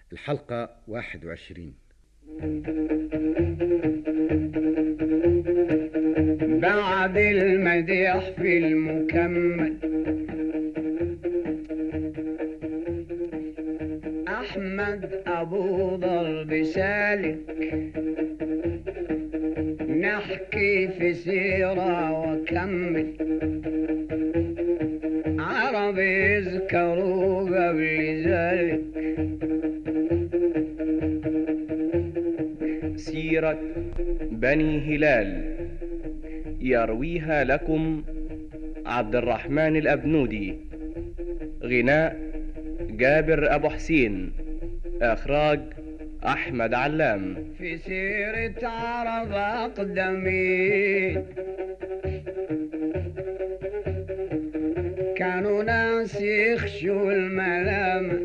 الحلقة 21 بعد المديح في المكمل أحمد أبو ضرب سالك نحكي في سيرة وكمل عرب يذكروا قبل ذلك سيرة بني هلال يرويها لكم عبد الرحمن الأبنودي غناء جابر أبو حسين إخراج أحمد علام في سيرة عرب أقدمين كانوا ناس يخشوا الملام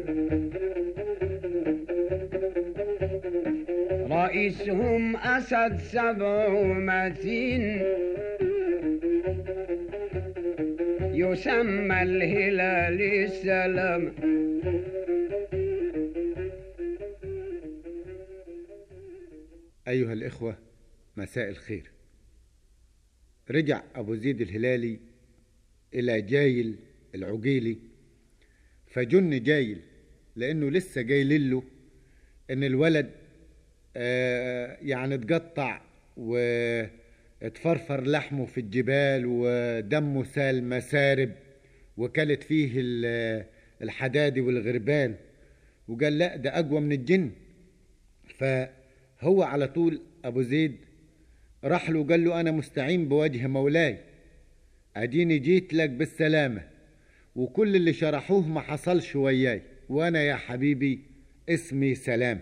رئيسهم أسد سبع ومتين يسمى الهلال السلام أيها الإخوة مساء الخير رجع أبو زيد الهلالي إلى جايل العجيلي فجن جايل لأنه لسه جاي له إن الولد آه يعني اتقطع واتفرفر لحمه في الجبال ودمه سال مسارب وكلت فيه الحدادي والغربان وقال لا ده أقوى من الجن فهو على طول أبو زيد راح له قال له أنا مستعين بوجه مولاي أديني جيت لك بالسلامة وكل اللي شرحوه ما حصلش وياي وأنا يا حبيبي اسمي سلامة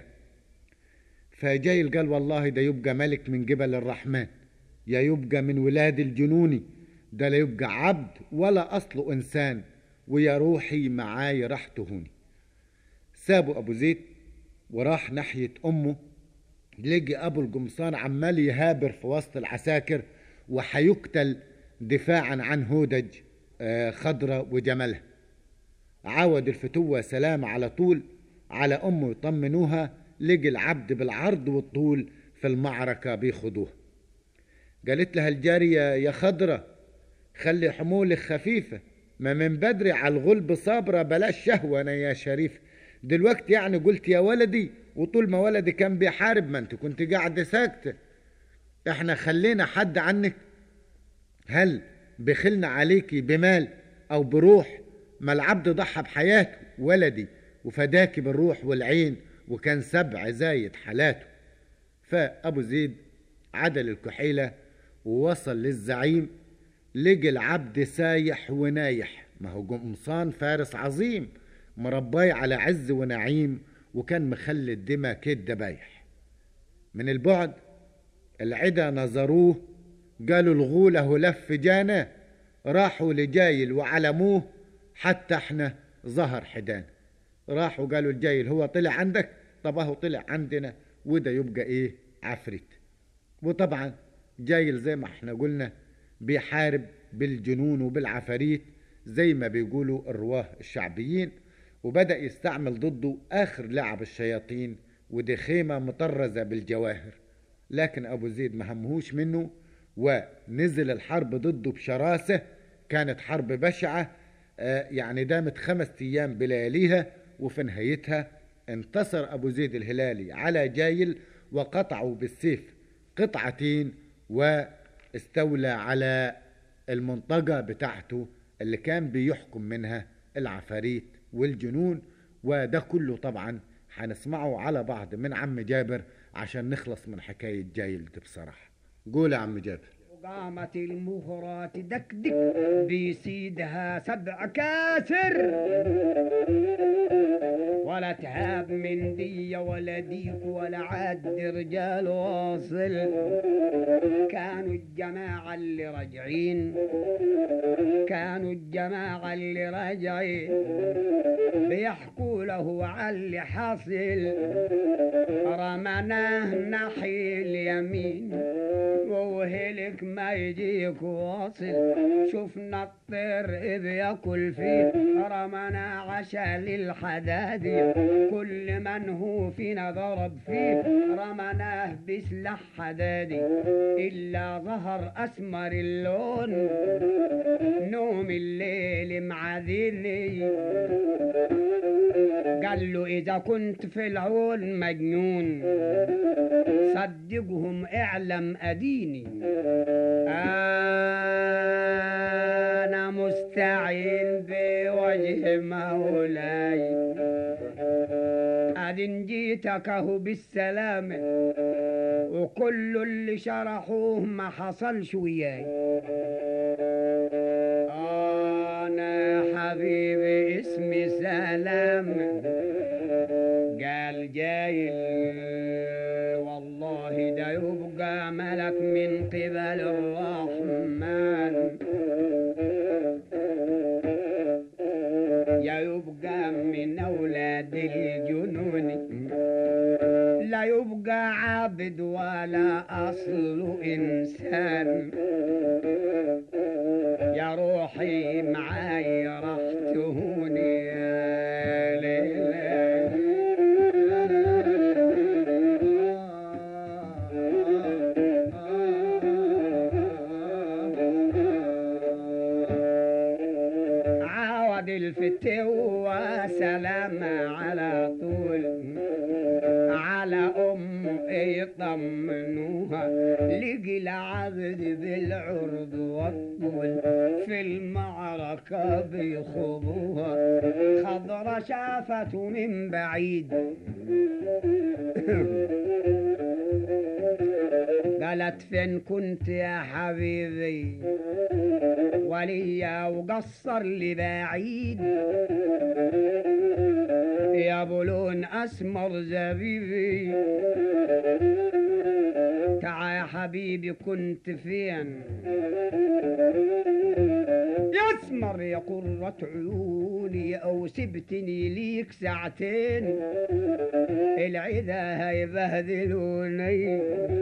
فجايل قال والله ده يبقى ملك من جبل الرحمن يا يبقى من ولاد الجنوني ده لا يبقى عبد ولا أصله إنسان ويا روحي معاي راح تهوني سابوا أبو زيد وراح ناحية أمه لقي أبو القمصان عمال يهابر في وسط العساكر وحيقتل دفاعا عن هودج خضرة وجمالها عاود الفتوة سلام على طول على أمه يطمنوها لقي العبد بالعرض والطول في المعركة بيخضوها قالت لها الجارية يا خضرة خلي حمولك خفيفة ما من بدري على الغلب صابرة بلاش شهوة أنا يا شريف دلوقتي يعني قلت يا ولدي وطول ما ولدي كان بيحارب ما انت كنت قاعدة ساكتة احنا خلينا حد عنك هل بخلنا عليكي بمال او بروح ما العبد ضحى بحياته ولدي وفداكي بالروح والعين وكان سبع زايد حالاته فابو زيد عدل الكحيلة ووصل للزعيم لقي العبد سايح ونايح ما هو قمصان فارس عظيم مرباي على عز ونعيم وكان مخلي الدمى كيد دبايح من البعد العدا نظروه قالوا الغولة لف جانا راحوا لجايل وعلموه حتى احنا ظهر حدان راحوا قالوا الجايل هو طلع عندك طب اهو طلع عندنا وده يبقى ايه عفريت وطبعا جايل زي ما احنا قلنا بيحارب بالجنون وبالعفاريت زي ما بيقولوا الرواه الشعبيين وبدأ يستعمل ضده آخر لعب الشياطين ودي خيمة مطرزة بالجواهر لكن أبو زيد ما همهوش منه ونزل الحرب ضده بشراسة كانت حرب بشعة آه يعني دامت خمس أيام بلياليها وفي نهايتها انتصر أبو زيد الهلالي على جايل وقطعوا بالسيف قطعتين واستولى على المنطقة بتاعته اللي كان بيحكم منها العفاريت والجنون وده كله طبعا هنسمعه على بعض من عم جابر عشان نخلص من حكاية جايل دي بصراحة قول يا عم جابر قامت المهرة تدكدك بيسيدها سبع كاسر ولا تهاب من دي ولا ديك ولا عد رجال واصل كانوا الجماعة اللي راجعين كانوا الجماعة اللي راجعين بيحكوا له على اللي حاصل رمناه ناحية اليمين وهلك ما يجيك واصل شفنا الطير إذ ياكل فيه رمنا عشا للحدادي كل من هو فينا ضرب فيه رمناه بسلاح حدادي إلا ظهر أسمر اللون نوم الليل معذرني قال له إذا كنت في العون مجنون صدقهم اعلم أديني أنا مستعين بوجه مولاي أدن جيتك أهو بالسلامة وكل اللي شرحوه ما حصلش وياي أنا حبيبي اسمي سلام قال جاي والله ده يبقى ملك من قبل الرحمن يا يبقى من أولاد الجنون لا يبقى عابد ولا أصل إنسان يا روحي معاي راح تهوني يا ليلى عاود الفتوة سلام على طول على أم يطمنوها لقي العبد بالعرض والطول في المعركة بيخوضوها خضرة شافته من بعيد قالت فين كنت يا حبيبي وليا وقصر لي بعيد يا بلون اسمر زبيبي تعا يا حبيبي كنت فين يا اسمر يا قرة عيوني او سبتني ليك ساعتين العذا هيبهدلوني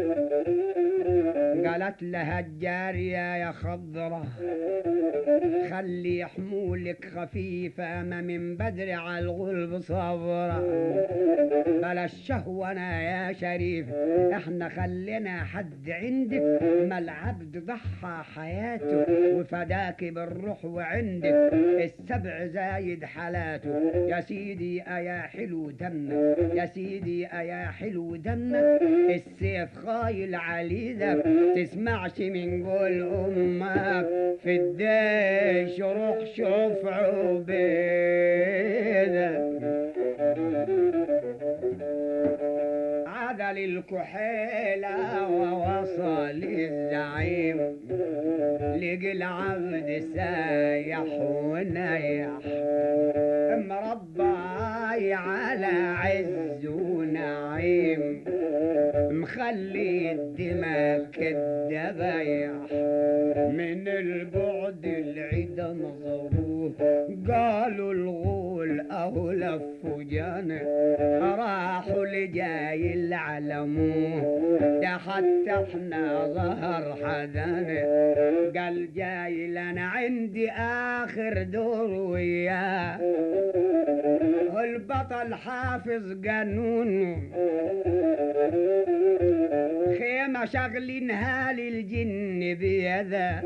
قالت لها الجارية يا خضرة خلي حمولك خفيفة ما من بدري على الغلب صبرة بلا الشهوة يا شريف احنا خلينا حد عندك ما العبد ضحى حياته وفداك بالروح وعندك السبع زايد حالاته يا سيدي ايا حلو دمك يا سيدي ايا حلو دمك السيف خايل علي ذاك تسمعش من قول امك في الديش روح شوف عبيدك عدل الكحيلة ووصل الزعيم لقي العبد سايح ونايح مرباي على عز ونعيم مخلي الدماء كالدبايح من البعد العدا نظروه قالوا الغول أهو لفوا جانا راحوا لجاي العلموه ده حتى احنا ظهر حدانا قال جاي لنا عندي آخر دور وياه البطل حافظ قانونه خيمة شغلينها للجن بيدا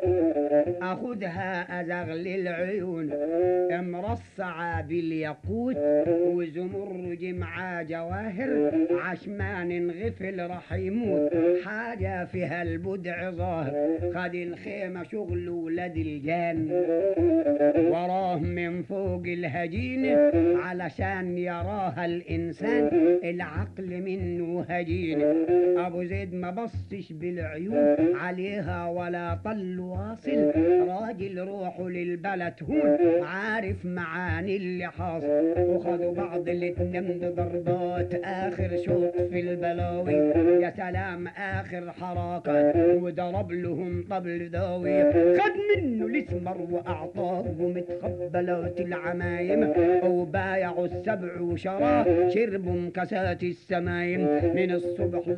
اخدها ازغلي العيون مرصعة بالياقوت وزمرد مع جواهر عشمان غفل راح يموت حاجة فيها البدع ظاهر خد الخيمة شغل ولاد الجان وراه من فوق الهجين علشان يراها الإنسان العقل منه هجين أبو زيد ما بصش بالعيون عليها ولا طل واصل راجل روحه للبلد هون عارف معاني اللي حاصل وخدوا بعض الاتنين ضربات آخر شوط في البلاوي يا سلام آخر حركات وضرب لهم طبل ضاوي خد منه الاسمر وأعطاه ومتقبلات العمايم وبايعوا السبع وشراه شربوا مكاسات السمايم من الصبح لما ضرب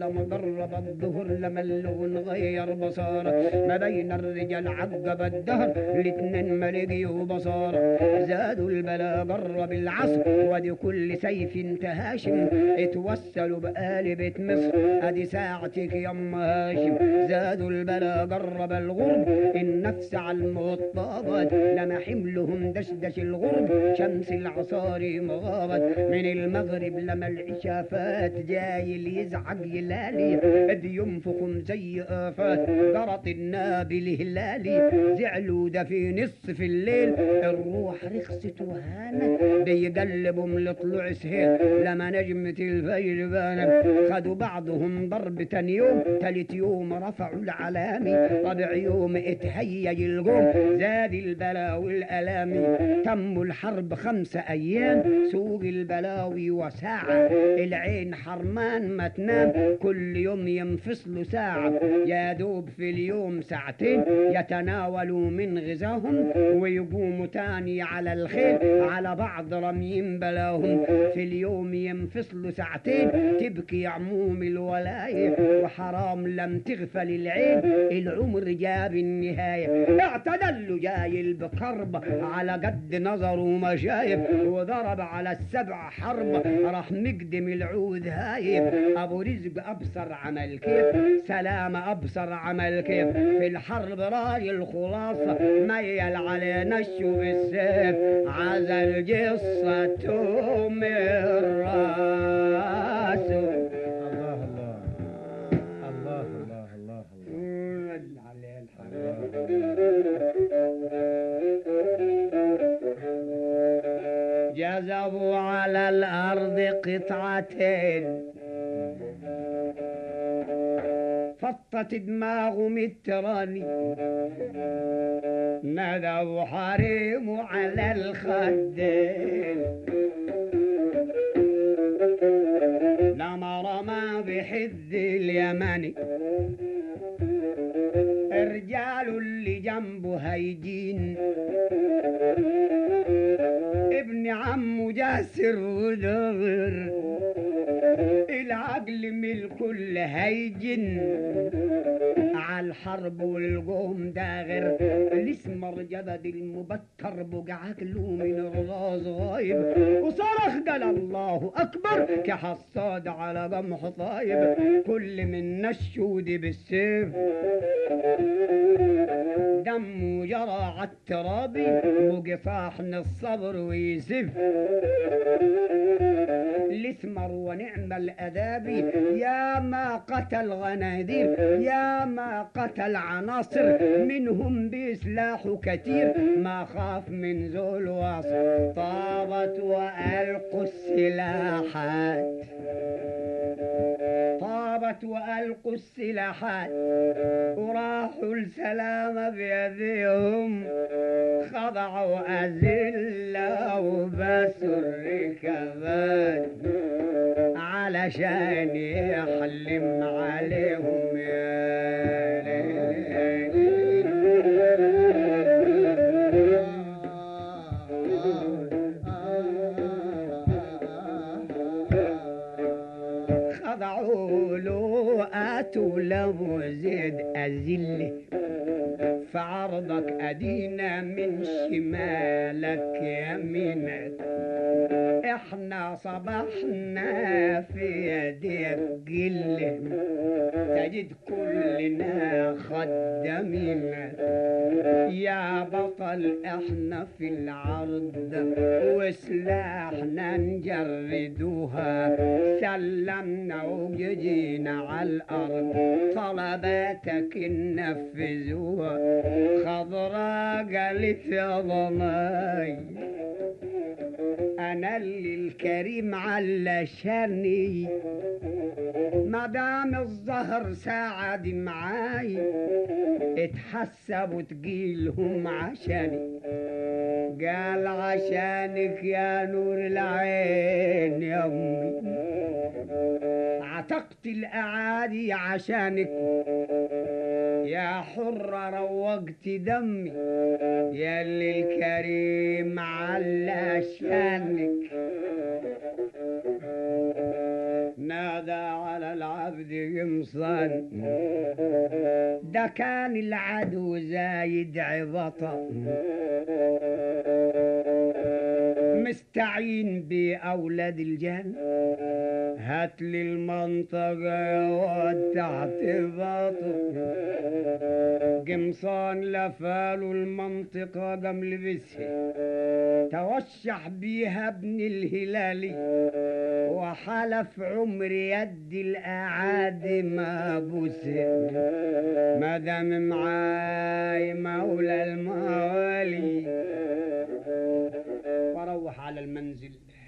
قرب الظهر لما اللون غير بصارة ما بين الرجال عقب الدهر الاتنين ما لقيوا بصارة زادوا البلا قرب العصر ودي كل سيف تهاشم اتوسلوا بقالبة مصر ادي ساعتك يا ام هاشم زادوا البلا قرب الغرب النفس على المطابات لما حملهم دشدش الغرب شمس العصاري مغابت من المغرب لما العشاء فات جاي اللي يزعق يلالي ادي ينفخم زي افات قرط النابل هلالي زعلوا ده في نصف الليل الروح رخصت وهانت بيقلبهم لطلوع سهيل لما نجمة الفجر بانت خدوا بعضهم ضرب تاني يوم تالت يوم رفعوا العلامي ربع يوم اتهيج القوم زاد البلا والالامي تموا الحرب خمسة ايام سوق البلاوي وساعة العين حرمان ما تنام كل يوم ينفصلوا ساعة يا دوب في اليوم ساعتين يتناولوا من غذاهم ويقوموا تاني على الخيل على بعض رميين بلاهم في اليوم ينفصلوا ساعتين تبكي عموم الولاية وحرام لم تغفل العين العمر جاب النهاية اعتدل جايل بكرب على قد نظره ما شايف وضرب على السبع حرب راح مقدم العود هايب ابو رزق ابصر عمل كيف سلام ابصر عمل كيف في الحرب راي الخلاصة ميل على نشو بالسيف عزل جصته من راسه الله الله الله الله الله الله عليه الحمد جذبوا على الأرض قطعتين فطت دماغهم التراني ندوا حريم على الخدين لما رمى بحد اليمني الرجال اللي جنبه هيجين ابن عمه جاسر ودغر العقل من الكل هيجن على الحرب والقوم داغر الاسمر جبد المبكر بقى عقله من الراس غايب وصرخ قال الله اكبر كحصاد على قمح طايب كل من الشود بالسيف دمه جرى عالترابي وقصاحن الصبر ويسف الاسمر ونعم الأذابي يا ما قتل غنادير يا ما قتل عناصر منهم بسلاح كتير ما خاف من ذو الوصف طابت وألقوا السلاحات طابت وألقوا السلاحات وراحوا السلام بيديهم خضعوا أذلة وبسوا الركبات علشان يحلم عليهم يا خضعوا له آتوا له زيد أذله فعرضك أدينا من شمالك يمينك احنا صبحنا في يديك قله تجد كلنا خدامين يا بطل احنا في العرض وسلاحنا نجردوها سلمنا وجينا على الارض طلباتك ننفذوها خضراء قالت يا ضناي انا اللي الكريم علشاني ما دام الظهر ساعد معاي اتحسب وتقيلهم عشاني قال عشانك يا نور العين يا امي عتقت الاعادي عشانك يا حرة روقت دمي يا اللي الكريم على شانك نادى على العالم عبد قمصان ده كان العدو زايد عبطة مستعين بأولاد الجن هات لي المنطقة وتحت بطن قمصان لفالوا المنطقة قام لبسها توشح بيها ابن الهلالي وحلف عمر يد الأعادي ما بوسه ما دام معاي مولى الموالي فروح على المنزل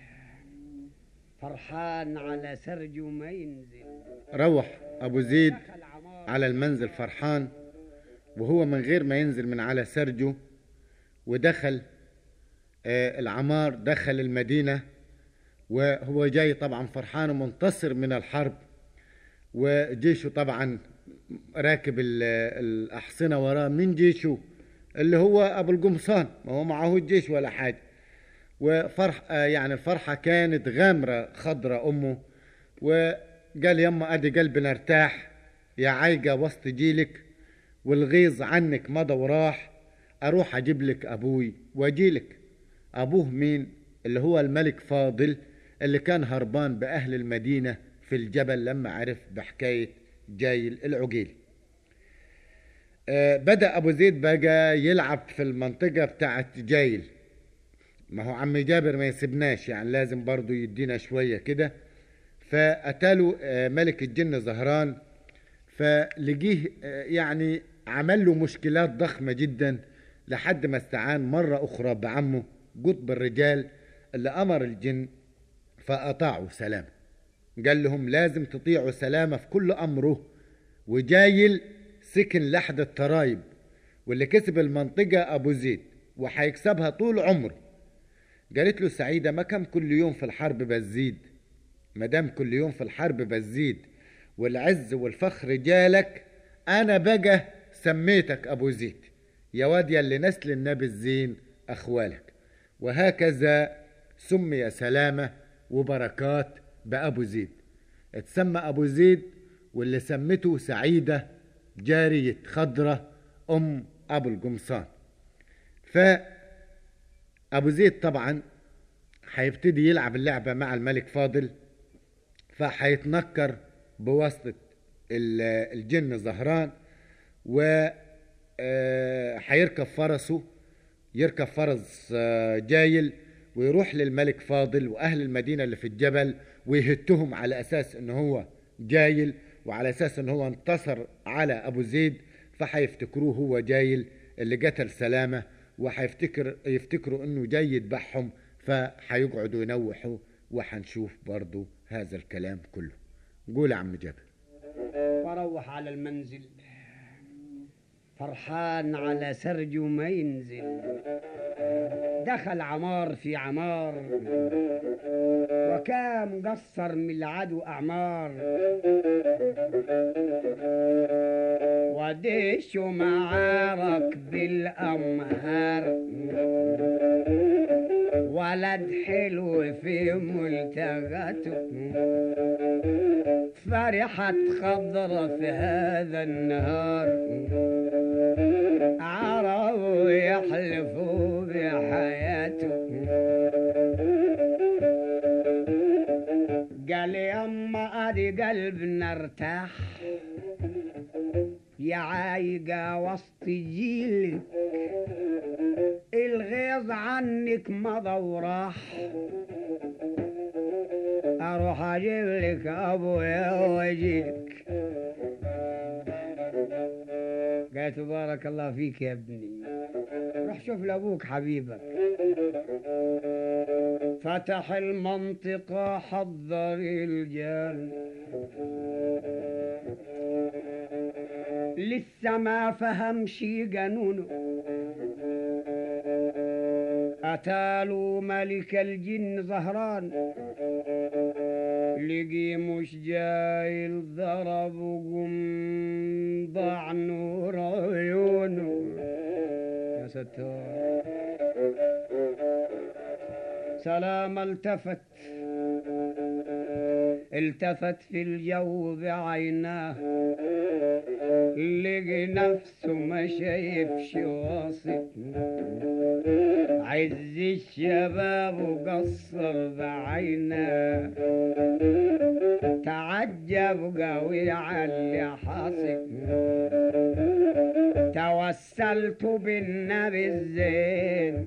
فرحان على سرجه ما ينزل روح ابو زيد دخل عمار على المنزل فرحان وهو من غير ما ينزل من على سرجه ودخل آه، العمار دخل المدينة وهو جاي طبعا فرحان ومنتصر من الحرب وجيشه طبعا راكب ال- الأحصنة وراه من جيشه اللي هو أبو القمصان ما هو معه الجيش ولا حاجة وفرح آه، يعني الفرحة كانت غامرة خضرة أمه وقال يما أدي قلبنا ارتاح يا عايقة وسط جيلك والغيظ عنك مضى وراح أروح أجيب لك أبوي وأجيلك أبوه مين اللي هو الملك فاضل اللي كان هربان بأهل المدينة في الجبل لما عرف بحكاية جايل العقيلي آه، بدأ أبو زيد بقى يلعب في المنطقة بتاعت جايل ما هو عم جابر ما يسيبناش يعني لازم برضو يدينا شوية كده فأتاله آه، ملك الجن زهران فلقيه آه، يعني عمل له مشكلات ضخمة جدا لحد ما استعان مرة أخرى بعمه قطب الرجال اللي أمر الجن فأطاعوا سلامة قال لهم لازم تطيعوا سلامة في كل أمره وجايل سكن لحد الترايب واللي كسب المنطقة أبو زيد وحيكسبها طول عمره قالت له سعيدة ما كم كل يوم في الحرب بتزيد ما دام كل يوم في الحرب بتزيد والعز والفخر جالك أنا بقى سميتك أبو زيد يا واد يا اللي نسل النبي الزين أخوالك وهكذا سمي سلامة وبركات بأبو زيد اتسمى أبو زيد واللي سمته سعيدة جارية خضرة أم أبو القمصان فأبو زيد طبعا هيبتدي يلعب اللعبة مع الملك فاضل فهيتنكر بواسطة ال- الجن زهران و آه، هيركب فرسه يركب فرس آه، جايل ويروح للملك فاضل واهل المدينه اللي في الجبل ويهتهم على اساس ان هو جايل وعلى اساس ان هو انتصر على ابو زيد فهيفتكروه هو جايل اللي قتل سلامه وهيفتكر يفتكروا انه جاي يذبحهم فهيقعدوا ينوحوا وهنشوف برضو هذا الكلام كله قول يا عم جابر فروح على المنزل فرحان على سرجه ما ينزل دخل عمار في عمار وكان مقصر من العدو أعمار وديش معارك بالأمهار ولد حلو في ملتقته فرحت خضرة في هذا النهار عربوا يحلفوا بحياته قال يما ادي قلبنا ارتاح يا عايقة وسط جيلك الغيظ عنك مضى وراح اروح اجيب لك ابويا واجيك قالت بارك الله فيك يا ابني روح شوف لابوك حبيبك فتح المنطقة حضر الجال لسه ما فهم شي قانونه أتالوا ملك الجن زهران لقي مش جاي ضرب وقم ضاع نور عيونه يا ستار سلام التفت التفت في الجو بعيناه لقي نفسه ما شايفش واصل عز الشباب وقصر بعيناه تعجب قوي على اللي حاصل توسلت بالنبي الزين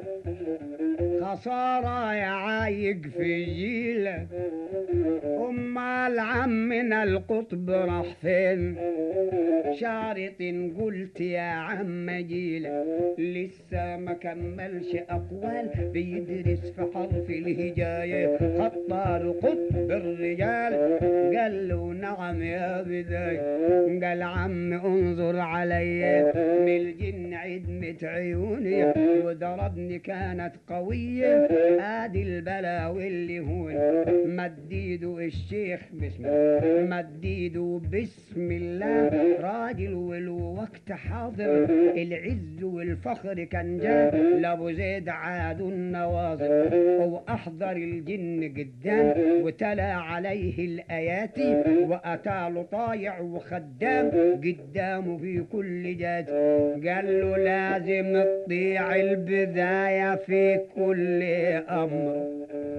خسارة يا عايق في جيلك أمال عمنا القطب راح فين شارط قلت يا عم جيلك لسه ما كملش أقوال بيدرس في حرف الهجاية خطار قطب الرجال قال له نعم يا بداية قال عم انظر علي من الجن عدمة عيوني وضربني كانت قوية ادي البلاوي اللي هون مديده الشيخ بسم الله مديده بسم الله راجل والوقت حاضر العز والفخر كان جاء لابو زيد عاد النواظر واحضر الجن قدام وتلا عليه الايات واتى طايع وخدام قدامه في كل جاد قال له لازم تطيع البدايه في كل امر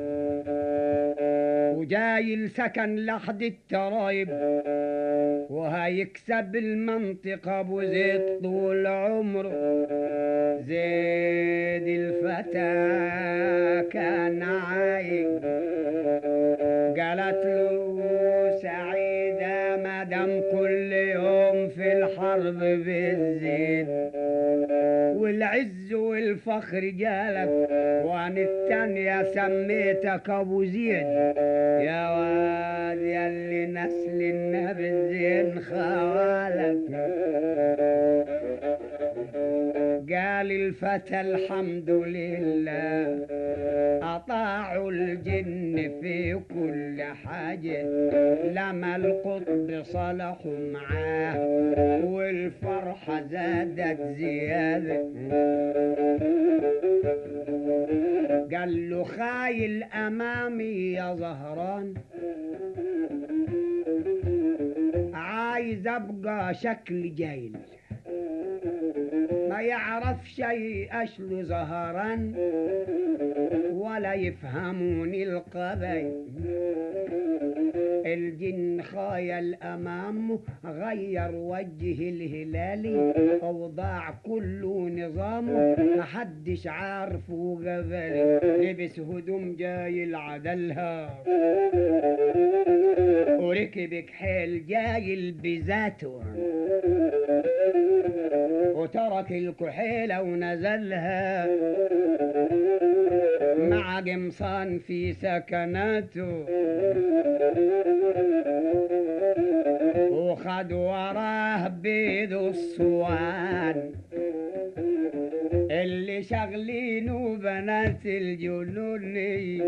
وجاي السكن لحد الترايب وهيكسب المنطقة ابو زيد طول عمره زيد الفتى كان عايق قالت له سعيدة مدام كل يوم في الحرب بالزيد والعز والفخر جالك وعن التانية سميتك ابو زيد يا واد يلي نسل النبي الزين خوالك قال الفتى الحمد لله أطاعوا الجن في كل حاجة لما القطب صلحوا معاه والفرحة زادت زيادة قال له خايل أمامي يا زهران عايز أبقى شكل جايل ما يعرف شيء أشل زهران ولا يفهموني القبيل الجن خايل أمامه غير وجه الهلالي أوضاع كله نظامه محدش عارفه قبل لبس هدوم جاي العدلها وركب كحيل جايل بذاته وترك الكحيلة ونزلها مع قمصان في سكناته وخد وراه بيد الصوان اللي شغلينه بنات الجنوني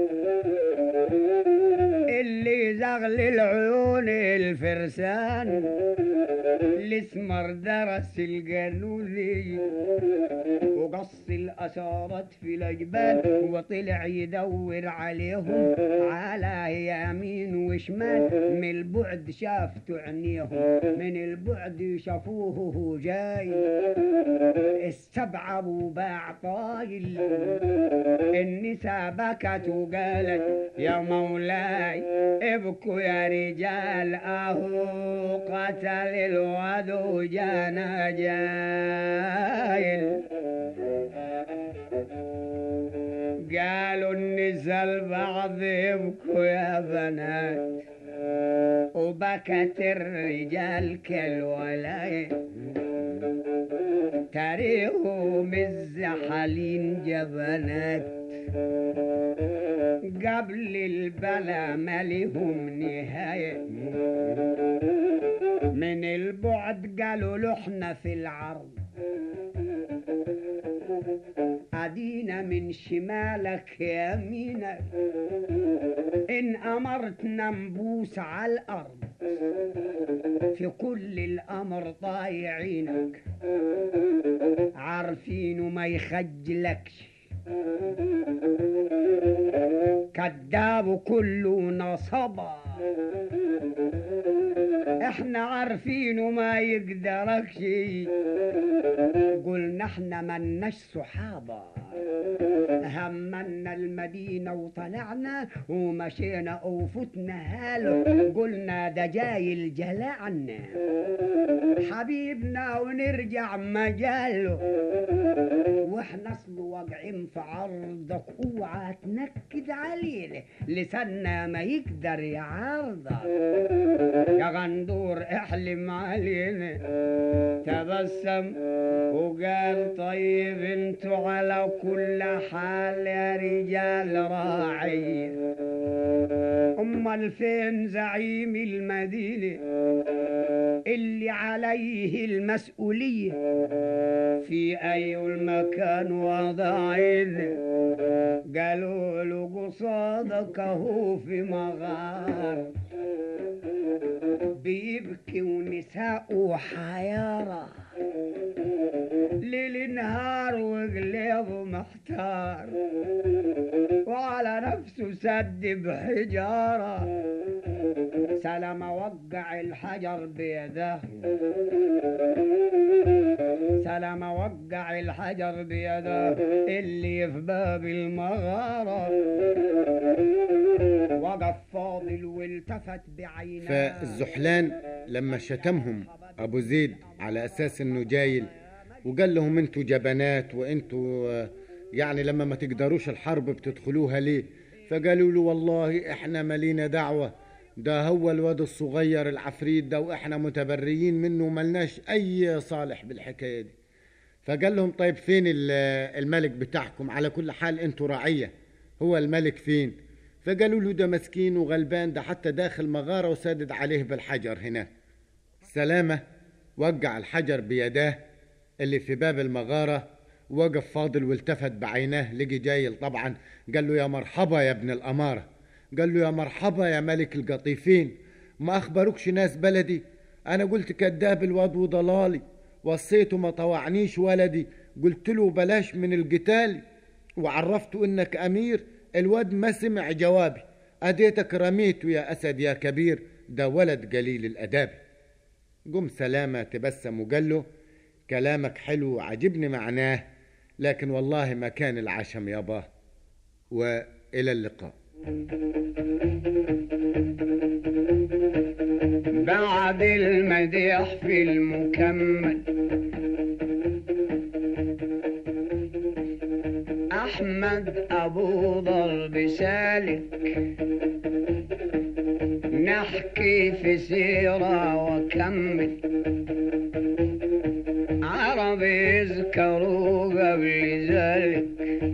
اللي زغل العيون الفرسان الاسمر درس القانوني وقص الأسارات في الأجبال وطلع يدور عليهم على يمين وشمال من البعد شافت عينيهم من البعد شافوه هو جاي السبعة وباع طايل النساء بكت وقالت يا مولاي ابكوا يا رجال اهو قتل الواد وجانا جايل قالوا النساء البعض يبكوا يا بنات وبكت الرجال كالولاية تاريخهم الزحلين جبنات قبل البلا مالهم نهاية من البعد قالوا له احنا في العرض أدينا من شمالك يمينك إن أمرتنا نبوس على الأرض في كل الأمر طايعينك عارفين وما يخجلكش كذاب كله نصبا احنا عارفينه ما يقدرك شي قلنا احنا مناش صحابة همنا المدينة وطلعنا ومشينا وفتنا هاله قلنا ده جاي الجلعنا حبيبنا ونرجع مجاله واحنا اصل واقعين في عرضك اوعى تنكد علينا لساننا ما يقدر يعارضك يا غندور احلم علينا تبسم وقال طيب انتوا على كل حال يا رجال راعي امال فين زعيم المدينه اللي عليه المسؤوليه في اي المكان وضعين قالوا له قصادك هو في مغار بيبكي ونساء حيارة ليل نهار وقلبه محتار وعلى نفسه سد بحجارة سلام وقع الحجر بيده سلام وقع الحجر بيده اللي في باب المغارة وقف فاضل والتفت بعيناه فالزحلان لما شتمهم ابو زيد على اساس انه جايل وقال لهم انتوا جبنات وانتوا آه، يعني لما ما تقدروش الحرب بتدخلوها ليه فقالوا له والله احنا مالينا دعوة ده هو الواد الصغير العفريت ده واحنا متبريين منه ملناش اي صالح بالحكاية دي فقال لهم طيب فين ال- الملك بتاعكم على كل حال انتوا رعية هو الملك فين فقالوا له ده مسكين وغلبان ده حتى داخل مغارة وسادد عليه بالحجر هناك سلامة وقع الحجر بيداه اللي في باب المغارة وقف فاضل والتفت بعيناه لقي جايل طبعا قال له يا مرحبا يا ابن الأمارة قال له يا مرحبا يا ملك القطيفين ما أخبروكش ناس بلدي أنا قلت كذاب الواد وضلالي وصيته ما طوعنيش ولدي قلت له بلاش من القتال وعرفته إنك أمير الواد ما سمع جوابي أديتك رميته يا أسد يا كبير ده ولد قليل الأداب قم سلامة تبسم وقال له كلامك حلو وعجبني معناه لكن والله ما كان العشم يابا وإلى اللقاء بعد المديح في المكمل أحمد أبو ضرب سالك نحكي في سيرة وكمل عرب يذكروا قبل ذلك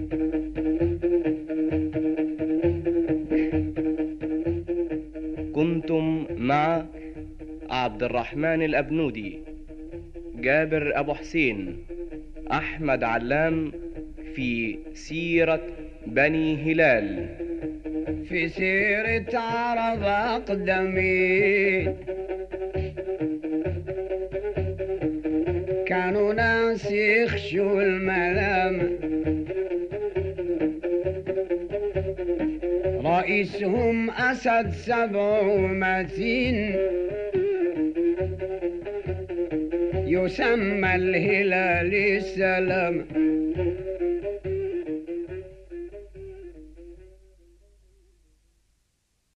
كنتم مع عبد الرحمن الأبنودي جابر أبو حسين أحمد علام في سيرة بني هلال في سيرة عرب أقدمين كانوا ناس يخشوا الملامة رئيسهم أسد سبع ومتين يسمى الهلال السلام